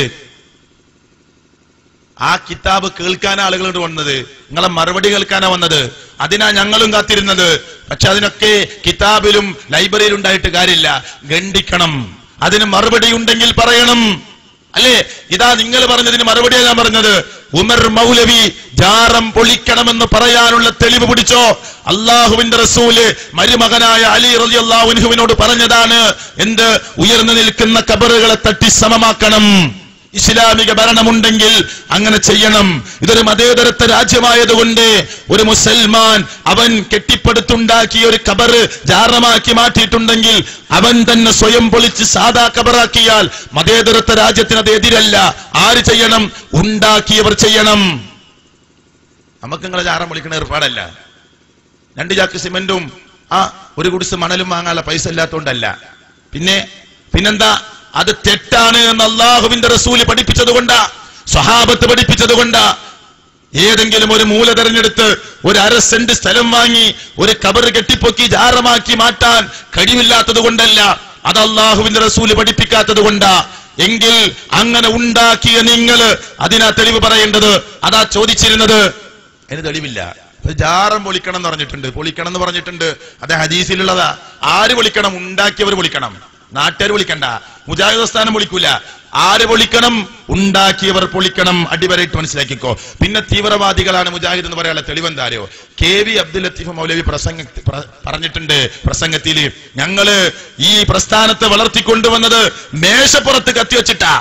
ആ കിതാബ് കേൾക്കാൻ ആളുകളോട് വന്നത് നിങ്ങളെ മറുപടി കേൾക്കാനാ വന്നത് അതിനാ ഞങ്ങളും കാത്തിരുന്നത് പക്ഷെ അതിനൊക്കെ കിതാബിലും ലൈബ്രറിയിലും ഉണ്ടായിട്ട് കാര്യമില്ല ഗണ്ഡിക്കണം അതിന് മറുപടി ഉണ്ടെങ്കിൽ പറയണം അല്ലേ ഇതാ നിങ്ങൾ പറഞ്ഞതിന് മറുപടിയാ ഞാൻ പറഞ്ഞത് ഉമർ മൗലവി ജാറം പൊളിക്കണമെന്ന് പറയാനുള്ള തെളിവ് പിടിച്ചോ അള്ളാഹുവിന്റെ റസൂല് മരുമകനായ അലി റളിയല്ലാഹു അൻഹുവിനോട് പറഞ്ഞതാണ് എന്ത് ഉയർന്നു നിൽക്കുന്ന കബറുകളെ തട്ടി സമമാക്കണം ഇസ്ലാമിക ഭരണമുണ്ടെങ്കിൽ അങ്ങനെ ചെയ്യണം ഇതൊരു മതേതരത്വ രാജ്യമായതുകൊണ്ട് ഒരു മുസൽമാൻ അവൻ കെട്ടിപ്പടുത്തുണ്ടാക്കിയ ഒരു കബറ് ജാറമാക്കി മാറ്റിയിട്ടുണ്ടെങ്കിൽ അവൻ തന്നെ സ്വയം പൊളിച്ച് സാധാ കബറാക്കിയാൽ മതേതരത്വ രാജ്യത്തിന് അത് എതിരല്ല ആര് ചെയ്യണം ഉണ്ടാക്കിയവർ ചെയ്യണം നമുക്ക് നിങ്ങളെ ജാറം പൊളിക്കണ ഏർപ്പാടല്ല രണ്ട് ചാക്ക് സിമെന്റും ആ ഒരു കുടിസ് മണലും വാങ്ങാനുള്ള പൈസ ഇല്ലാത്തോണ്ടല്ല പിന്നെ പിന്നെന്താ അത് തെറ്റാണ് എന്ന് അള്ളാഹുവിന്റെ റസൂല് പഠിപ്പിച്ചത് കൊണ്ടാ സ്വഹാബത്ത് പഠിപ്പിച്ചത് കൊണ്ടാ ഏതെങ്കിലും ഒരു മൂല തെരഞ്ഞെടുത്ത് ഒരു അര സെന്റ് സ്ഥലം വാങ്ങി ഒരു കബറ് കെട്ടിപ്പൊക്കി ജാറമാക്കി മാറ്റാൻ കഴിവില്ലാത്തത് കൊണ്ടല്ല അത് അള്ളാഹുവിന്റെ റസൂല് പഠിപ്പിക്കാത്തത് കൊണ്ടാ എങ്കിൽ അങ്ങനെ ഉണ്ടാക്കിയ നിങ്ങൾ അതിനാ തെളിവ് പറയേണ്ടത് അതാ ചോദിച്ചിരുന്നത് അതിന് തെളിവില്ല ഒരു ജാറം പൊളിക്കണം എന്ന് പറഞ്ഞിട്ടുണ്ട് പൊളിക്കണം എന്ന് പറഞ്ഞിട്ടുണ്ട് അത് ഹദീസിലുള്ളതാ ആര് പൊളിക്കണം ഉണ്ടാക്കിയവർ പൊളിക്കണം നാട്ടുകാർ പൊളിക്കണ്ട മുജാഹിദ് സ്ഥാനം പൊളിക്കൂല ആര് പൊളിക്കണം ഉണ്ടാക്കിയവർ പൊളിക്കണം അടിവരായിട്ട് മനസ്സിലാക്കിക്കോ പിന്നെ തീവ്രവാദികളാണ് മുജാഹിദ് എന്ന് പറയാനുള്ള തെളിവെന്താരോ കെ വി അബ്ദുൽ ലത്തീഫ് മൗലവി പ്രസംഗ പ്ര- പറഞ്ഞിട്ടുണ്ട് പ്രസംഗത്തിൽ ഞങ്ങള് ഈ പ്രസ്ഥാനത്തെ വളർത്തിക്കൊണ്ടുവന്നത് മേശപ്പുറത്ത് കത്തിവെച്ചിട്ടാ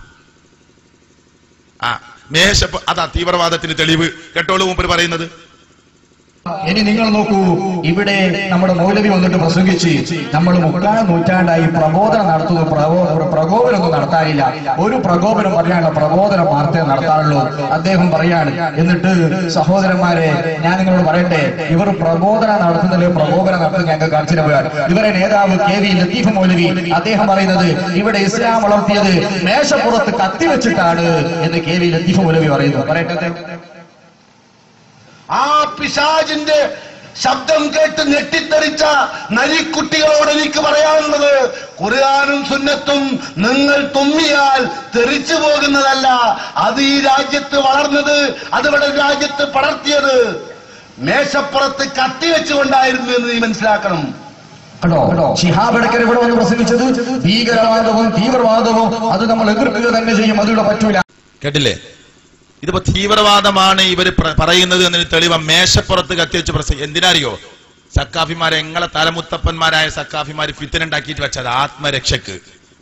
ആ മേശപ്പ അതാ തീവ്രവാദത്തിന് തെളിവ് കേട്ടോളൂ മൂപ്പര് പറയുന്നത് ഇനി നിങ്ങൾ നോക്കൂ ഇവിടെ നമ്മുടെ മൗലവി വന്നിട്ട് പ്രസംഗിച്ച് നമ്മൾ മുക്കാൽ നൂറ്റാണ്ടായി പ്രബോധനം നടത്തുന്നു പ്രബോ- പ്രകോപനമൊന്നും നടത്താനില്ല ഒരു പ്രകോപനം പറയാനുള്ള പ്രബോധനം വാർത്തയെ നടത്താറുള്ളൂ അദ്ദേഹം പറയാണ് എന്നിട്ട് സഹോദരന്മാരെ ഞാൻ നിങ്ങളോട് പറയട്ടെ ഇവർ പ്രബോധനം നടത്തുന്നില്ല പ്രകോപനം നടത്തുന്ന ഞങ്ങൾക്ക് കാണിച്ചു പോയാൽ ഇവരെ നേതാവ് കെ വി ലത്തീഫ് മൗലവി അദ്ദേഹം പറയുന്നത് ഇവിടെ ഇസ്ലാം വളർത്തിയത് മേശപ്പുറത്ത് കത്തിവെച്ചിട്ടാണ് എന്ന് കെ വി ലത്തീഫ് മൗലവി പറയുന്നു പറയട്ടെ അദ്ദേഹം. ആ പിശാജിന്റെ ശബ്ദം കേട്ട് ഞെട്ടിത്തെറിച്ച നരിക്കുട്ടികളോട് എനിക്ക് പറയാനുള്ളത് ഖുർആാനും സുന്നത്തും നിങ്ങൾ തുമ്മിയാൽ തെറിച്ചു പോകുന്നതല്ല അത് ഈ രാജ്യത്ത് വളർന്നത് അതിവിടെ രാജ്യത്ത് പടർത്തിയത് മേശപ്പുറത്ത് കത്തി വെച്ചുകൊണ്ടായിരുന്നു എന്ന് നീ മനസ്സിലാക്കണം കേട്ടോ ശിഹാബ് ഇടയ്ക്കൽ ഇവിടെ വന്ന് പ്രസംഗിച്ചത് ഭീകരവാദവും തീവ്രവാദവും അത് നമ്മൾ എതിർക്കുക തന്നെ ചെയ്യും അതിവിടെ പറ്റൂല കേട്ടില്ലേ ഇതിപ്പോ തീവ്രവാദമാണ് ഇവർ പറയുന്നത് എന്നതിന് തെളിവ് മേശപ്പുറത്ത് കത്തിവെച്ച് പ്രസംഗം എന്തിനറിയോ സക്കാഫിമാരെ എങ്ങളെ തലമുത്തപ്പന്മാരായ സക്കാഫിമാര് ഫിത്തിനുണ്ടാക്കിയിട്ട് വെച്ചത് ആത്മരക്ഷക്ക്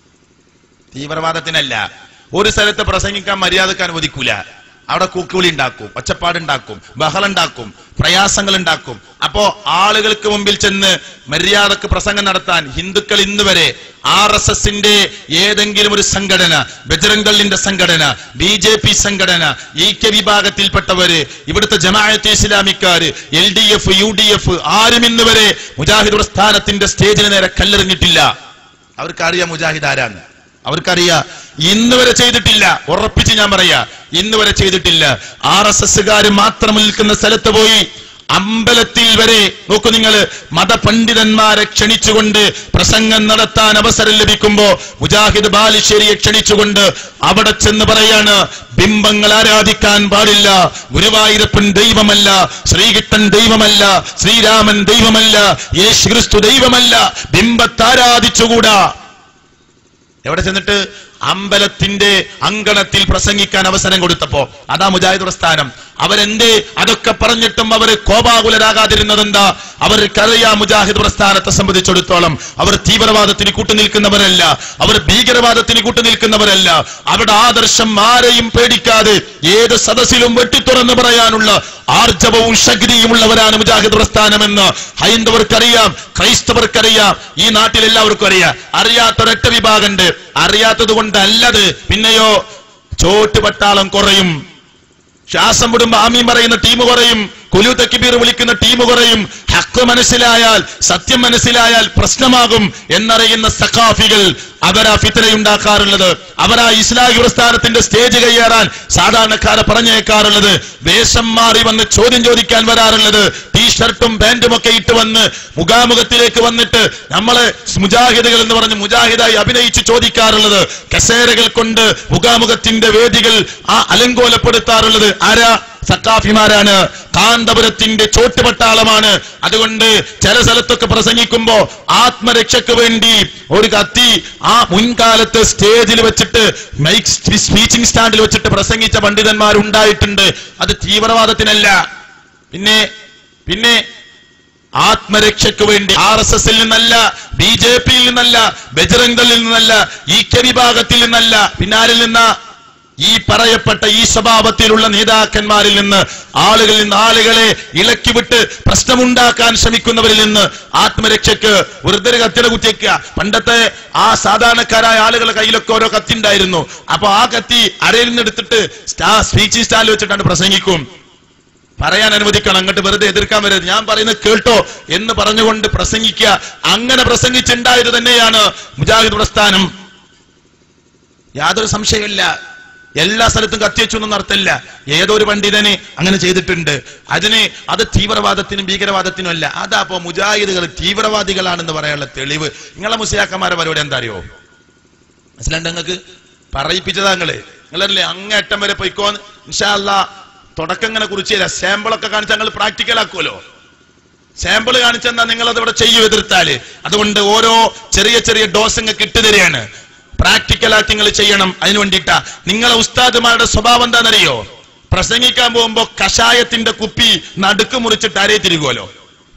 തീവ്രവാദത്തിനല്ല ഒരു സ്ഥലത്ത് പ്രസംഗിക്കാൻ മര്യാദക്ക് അനുവദിക്കൂല അവിടെ കൂക്കുവിളി ഉണ്ടാക്കും ഒച്ചപ്പാടുണ്ടാക്കും ബഹളുണ്ടാക്കും പ്രയാസങ്ങൾ ഉണ്ടാക്കും അപ്പോ ആളുകൾക്ക് മുമ്പിൽ ചെന്ന് മര്യാദക്ക് പ്രസംഗം നടത്താൻ ഹിന്ദുക്കൾ ഇന്ന് വരെ ആർ എസ് എസിന്റെ ഏതെങ്കിലും ഒരു സംഘടന ബജറംഗളിന്റെ സംഘടന ബി ജെ പി സംഘടന ഇ കെ വിഭാഗത്തിൽപ്പെട്ടവര് ഇവിടുത്തെ ജമാഅത്തെ ഇസ്ലാമിക്കാര് L D F U D F ആരും ഇന്ന് വരെ മുജാഹിദ് പ്രസ്ഥാനത്തിന്റെ സ്റ്റേജിന് നേരെ കല്ലെറിഞ്ഞിട്ടില്ല അവർക്കറിയാം മുജാഹിദ് ആരാന്ന് അവർക്കറിയാം ഇന്ന് വരെ ചെയ്തിട്ടില്ല ഉറപ്പിച്ച് ഞാൻ പറയാ ഇന്ന് വരെ ചെയ്തിട്ടില്ല ആർ എസ് എസ്സുകാർ മാത്രം നിൽക്കുന്ന സ്ഥലത്ത് പോയി അമ്പലത്തിൽ വരെ നോക്കൂ നിങ്ങൾ മതപണ്ഡിതന്മാരെ ക്ഷണിച്ചുകൊണ്ട് പ്രസംഗം നടത്താൻ അവസരം ലഭിക്കുമ്പോ മുജാഹിദ് ബാലുശ്ശേരിയെ ക്ഷണിച്ചുകൊണ്ട് അവിടെ ചെന്ന് പറയാണ് ബിംബങ്ങൾ ആരാധിക്കാൻ പാടില്ല ഗുരുവായൂരപ്പൻ ദൈവമല്ല ശ്രീകൃഷ്ണൻ ദൈവമല്ല ശ്രീരാമൻ ദൈവമല്ല യേശു ക്രിസ്തു ദൈവമല്ല ബിംബത്താരാധിച്ചുകൂടാ എവിടെ ചെന്നിട്ട് അമ്പലത്തിന്റെ അങ്കണത്തിൽ പ്രസംഗിക്കാൻ അവസരം കൊടുത്തപ്പോ അതാ മുജാഹിദ് പ്രസ്ഥാനം അവരെന്തേ അതൊക്കെ പറഞ്ഞിട്ടും അവര് കോപാകുലരാകാതിരുന്നതെന്താ അവർക്കറിയാം മുജാഹിദ് പ്രസ്ഥാനത്തെ സംബന്ധിച്ചിടത്തോളം അവർ തീവ്രവാദത്തിന് കൂട്ടുനിൽക്കുന്നവരല്ല അവർ ഭീകരവാദത്തിന് കൂട്ടുനിൽക്കുന്നവരല്ല അവരുടെ ആദർശം ആരെയും പേടിക്കാതെ ഏത് സദസ്സിലും വെട്ടിത്തുറന്ന് പറയാനുള്ള ആർജവവും ശക്തിയുമുള്ളവരാണ് മുജാഹിദ് പ്രസ്ഥാനമെന്ന് ഹൈന്ദവർക്കറിയാം ക്രൈസ്തവർക്കറിയാം ഈ നാട്ടിൽ എല്ലാവർക്കും അറിയാം അറിയാത്തൊരൊറ്റ വിഭാഗമുണ്ട് അറിയാത്തത് കൊണ്ടല്ലത് പിന്നെയോ ചോട്ട് പട്ടാളം കുറയും ശ്വാസം വിടുമ്പോ ആമീൻ പറയുന്ന ടീം കുറയും കുലു തക്കിബീർ വിളിക്കുന്ന ടീം കുറയും ഹക്ക് മനസ്സിലായാൽ സത്യം മനസ്സിലായാൽ പ്രശ്നമാകും എന്നറിയുന്ന സഖാഫികൾ അവരാ ഫിത്തനയുണ്ടാക്കാറുള്ളത് അവരാ ഇസ്ലാഹി പ്രസ്ഥാനത്തിന്റെ സ്റ്റേജ് കയ്യേറാൻ സാധാരണക്കാരെ പറഞ്ഞേക്കാറുള്ളത് വേഷം മാറി വന്ന് ചോദ്യം ചോദിക്കാൻ വരാറുള്ളത് ടീഷർട്ടും പാന്റും ഒക്കെ ഇട്ട് വന്ന് മുഖാമുഖത്തിലേക്ക് വന്നിട്ട് നമ്മള് മുജാഹിദുകൾ എന്ന് പറഞ്ഞ് മുജാഹിദായി അഭിനയിച്ച് ചോദിക്കാറുള്ളത് കസേരകൾ കൊണ്ട് മുഖാമുഖത്തിന്റെ വേദികൾ ആ അലങ്കോലപ്പെടുത്താറുള്ളത് ആരാ സക്കാഫിമാരാണ് കാന്തപുരത്തിന്റെ ചോട്ടുപട്ടാളമാണ് അതുകൊണ്ട് ചില സ്ഥലത്തൊക്കെ പ്രസംഗിക്കുമ്പോ ആത്മരക്ഷയ്ക്ക് വേണ്ടി ഒരു കത്തി ആ മുൻകാലത്ത് സ്റ്റേജിൽ വെച്ചിട്ട് മൈക്ക് സ്പീച്ചിങ് സ്റ്റാൻഡിൽ വെച്ചിട്ട് പ്രസംഗിച്ച പണ്ഡിതന്മാരുണ്ടായിട്ടുണ്ട് അത് തീവ്രവാദത്തിനല്ല പിന്നെ പിന്നെ ആത്മരക്ഷയ്ക്ക് വേണ്ടി ആർ എസ് എസിൽ നിന്നല്ല ബി ജെ പിയിൽ നിന്നല്ല ബജറംഗളിൽ നിന്നല്ല ഈ കെ വിഭാഗത്തിൽ നിന്നല്ല പിന്നാരിൽ നിന്ന് ഈ പറയപ്പെട്ട ഈ സ്വഭാവത്തിലുള്ള നേതാക്കന്മാരിൽ നിന്ന് ആളുകളിൽ നിന്ന് ആളുകളെ ഇളക്കിവിട്ട് പ്രശ്നമുണ്ടാക്കാൻ ശ്രമിക്കുന്നവരിൽ നിന്ന് ആത്മരക്ഷയ്ക്ക് വെറുതെ കത്തിട കുത്തിയേക്കുക പണ്ടത്തെ ആ സാധാരണക്കാരായ ആളുകളുടെ കയ്യിലൊക്കെ ഓരോ കത്തി ഉണ്ടായിരുന്നു അപ്പൊ ആ കത്തി അരയിൽ നിന്ന് എടുത്തിട്ട് സ്റ്റാ സ്പീച്ചിങ് സ്റ്റാൻഡിൽ വെച്ചിട്ടാണ് പ്രസംഗിക്കും പറയാൻ അനുവദിക്കണം അങ്ങോട്ട് വെറുതെ എതിർക്കാൻ വരരുത് ഞാൻ പറയുന്നത് കേട്ടോ എന്ന് പറഞ്ഞുകൊണ്ട് പ്രസംഗിക്കുക അങ്ങനെ പ്രസംഗിച്ചുണ്ടായത് തന്നെയാണ് മുജാഹിദ് പ്രസ്ഥാനം യാതൊരു സംശയമില്ല എല്ലാ സ്ഥലത്തും കത്തിവെച്ചു ഒന്നും അർത്ഥമില്ല ഏതോ ഒരു പണ്ഡിതന് അങ്ങനെ ചെയ്തിട്ടുണ്ട് അതിന് അത് തീവ്രവാദത്തിനും ഭീകരവാദത്തിനും അല്ല അതാ അപ്പോ മുജാഹിദുകൾ തീവ്രവാദികളാണെന്ന് പറയാനുള്ള തെളിവ് നിങ്ങളെ മുസ്ലിയാക്കന്മാരെ പരിപാടി എന്താ അറിയോ മനസ്സിലാണ്ട് നിങ്ങൾക്ക് പറയിപ്പിച്ചതാ നിങ്ങള് നിങ്ങളല്ലേ അങ്ങേറ്റം വരെ പൊയ്ക്കോന്ന് ഇൻഷാല്ല തുടക്കം ഇങ്ങനെ കുറിച്ച് തരാം സാമ്പിളൊക്കെ കാണിച്ചാൽ നിങ്ങൾ പ്രാക്ടിക്കൽ ആക്കുമല്ലോ സാമ്പിൾ കാണിച്ചെന്നാ നിങ്ങൾ അത് ഇവിടെ ചെയ്യും എതിർത്താല് അതുകൊണ്ട് ഓരോ ചെറിയ ചെറിയ ഡോസ് നിങ്ങൾക്ക് ഇട്ടുതരികയാണ് പ്രാക്ടിക്കലാക്കി നിങ്ങൾ ചെയ്യണം അതിന് വേണ്ടിയിട്ടാ നിങ്ങളെ ഉസ്താദുമാരുടെ സ്വഭാവം എന്താണെന്നറിയോ പ്രസംഗിക്കാൻ പോകുമ്പോ കഷായത്തിന്റെ കുപ്പി നടുക്ക് മുറിച്ചിട്ട് അരേ തിരികുമല്ലോ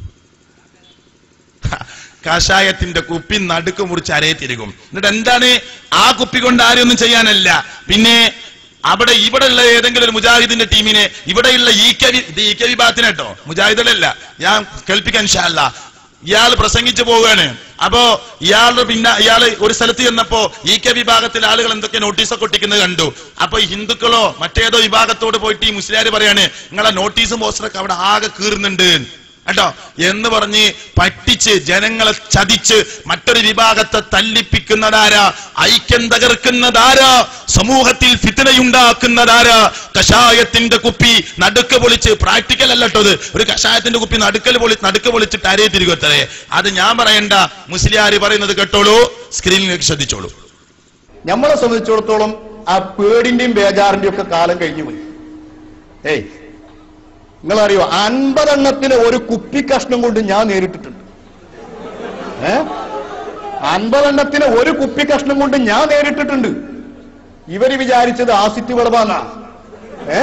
കഷായത്തിന്റെ കുപ്പി നടുക്ക് മുറിച്ച് അരേ തിരികും എന്നിട്ട് എന്താണ് ആ കുപ്പി കൊണ്ട് ആരും ഒന്നും ചെയ്യാനല്ല പിന്നെ അവിടെ ഇവിടെ ഉള്ള ഏതെങ്കിലും ഒരു മുജാഹിദിന്റെ ടീമിനെ ഇവിടെയുള്ള ഈ കെ വി ഇത് ഈ കെ വിഭാഗത്തിന് കേട്ടോ മുജാഹിദുകളല്ല ഞാൻ കേൾപ്പിക്കാൻ ഷാല്ല ഇയാൾ പ്രസംഗിച്ചു പോവുകയാണ് അപ്പോ ഇയാളുടെ പിന്നെ ഇയാള് ഒരു സ്ഥലത്ത് ചെന്നപ്പോ ഈ കെ വിഭാഗത്തിലെ ആളുകൾ എന്തൊക്കെ നോട്ടീസൊക്കെ ഒട്ടിക്കുന്നത് കണ്ടു അപ്പൊ ഈ ഹിന്ദുക്കളോ മറ്റേതോ വിഭാഗത്തോട് പോയിട്ട് ഈ മുസ്ലിയാർ പറയാണ് നിങ്ങളെ നോട്ടീസും പോസ്റ്ററൊക്കെ അവിടെ ആകെ കീറുന്നുണ്ട് കേട്ടോ എന്ന് പറഞ്ഞ് പറ്റിച്ച് ജനങ്ങളെ ചതിച്ച് മറ്റൊരു വിഭാഗത്തെ തല്ലിപ്പിക്കുന്നതാരാ ഐക്യം തകർക്കുന്നതാരാ സമൂഹത്തിൽ ഫിത്തനയുണ്ടാക്കുന്നതാരാ കഷായത്തിന്റെ കുപ്പി നടുക്ക് പൊളിച്ച് പ്രാക്ടിക്കൽ അല്ല കേട്ടോ ഇത് ഒരു കഷായത്തിന്റെ കുപ്പി നടുക്കൽ പൊളി നടുക്ക് പൊളിച്ചിട്ട് അരയെ തിരികെത്തരേ അത് ഞാൻ പറയണ്ട മുസ്ലിയാര് പറയുന്നത് കേട്ടോളൂ സ്ക്രീനിലേക്ക് ശ്രദ്ധിച്ചോളൂ നമ്മളെ സംബന്ധിച്ചിടത്തോളം ആ പേടിന്റെയും ബേജാറിന്റെയും ഒക്കെ കാലം കഴിഞ്ഞു പോയി ഏയ് നിങ്ങളറിയോ അൻപതെണ്ണത്തിന് ഒരു കുപ്പി കഷ്ണം കൊണ്ട് ഞാൻ നേരിട്ടിട്ടുണ്ട് ഏ അൻപതെണ്ണത്തിന് ഒരു കുപ്പി കഷ്ണം കൊണ്ട് ഞാൻ നേരിട്ടിട്ടുണ്ട് ഇവര് വിചാരിച്ചത് ആസിറ്റ് വിളവാന്നാ ഏ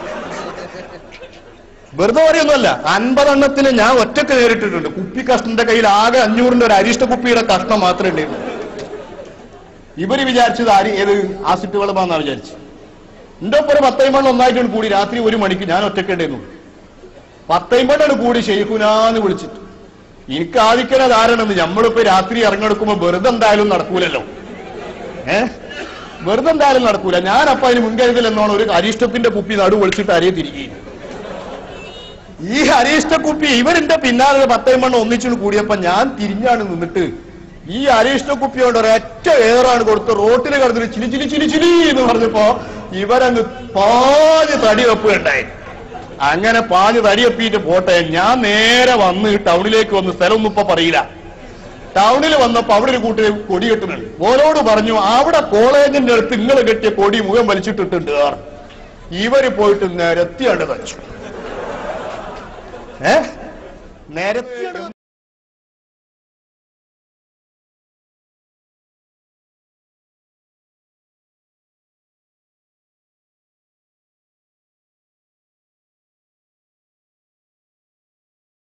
വെറുതെ പറയൊന്നുമല്ല അൻപതെണ്ണത്തിന് ഞാൻ ഒറ്റക്ക് നേരിട്ടിട്ടുണ്ട് കുപ്പി കഷ്ണന്റെ കയ്യിൽ ആകെ അഞ്ഞൂറിന്റെ ഒരു അരിഷ്ട കുപ്പിയുടെ കഷ്ണം മാത്രമേ ഉണ്ടായിരുന്നു ഇവര് വിചാരിച്ചത് ആര് ഏത് ആസിറ്റ് വെള്ളമാന്നാ വിചാരിച്ചു എന്റെ ഒപ്പം ഒരു പത്തൈമണ്ണം ഒന്നായിട്ടാണ് കൂടി രാത്രി ഒരു മണിക്ക് ഞാൻ ഒറ്റക്കേണ്ടായിരുന്നു പത്തൈമണ്ണാണ് കൂടി ഷെയ്ഖുനാന്ന് വിളിച്ചിട്ട് എനിക്ക് ആദിക്കല ധാരണന്ന് നമ്മളിപ്പോ രാത്രി ഇറങ്ങെടുക്കുമ്പോ വെറുതെ എന്തായാലും നടക്കൂലല്ലോ ഏ വെറുതെ എന്തായാലും നടക്കൂല ഞാൻ അപ്പൊ അതിന് മുൻകരുതൽ എന്നോണം ഒരു അരിഷ്ടത്തിന്റെ കുപ്പി നടു വിളിച്ചിട്ട് അരിയെ തിരികെ ഈ അരിഷ്ട കുപ്പി ഇവരെന്റെ പിന്നാലെ ഒരു പത്തൈമണ്ണം ഒന്നിച്ചു കൂടിയപ്പോ ഞാൻ തിരിഞ്ഞാണ് നിന്നിട്ട് ഈ അരിഷ്ട കുപ്പി കൊണ്ട് ഒരൊറ്റ ഏറാണ് കൊടുത്ത് റോട്ടിൽ കിടന്നിട്ട് ചിലി ചിലി ചിലി ചിലി എന്ന് പറഞ്ഞപ്പോ ഇവരങ്ങ് പാഞ്ഞ് തടി വെപ്പുകയുണ്ടായി അങ്ങനെ പാഞ്ഞ് തടി വെപ്പിയിട്ട് പോട്ടെ ഞാൻ നേരെ വന്ന് ടൗണിലേക്ക് വന്ന് സ്ഥലമൊന്നും ഇപ്പൊ പറയില്ല ടൗണിൽ വന്നപ്പോ അവിടെ ഒരു കൂട്ടി കൊടി കെട്ടുന്നുണ്ട് ഓരോട് പറഞ്ഞു അവിടെ കോളേജിന്റെ അടുത്ത് നിങ്ങൾ കെട്ടിയ കൊടി മുഖം വലിച്ചിട്ടിട്ടുണ്ട് പറഞ്ഞു. ഇവര് പോയിട്ട് നിരത്തിയാണ്ട് തച്ചു ഏ നിരത്തിയാണ്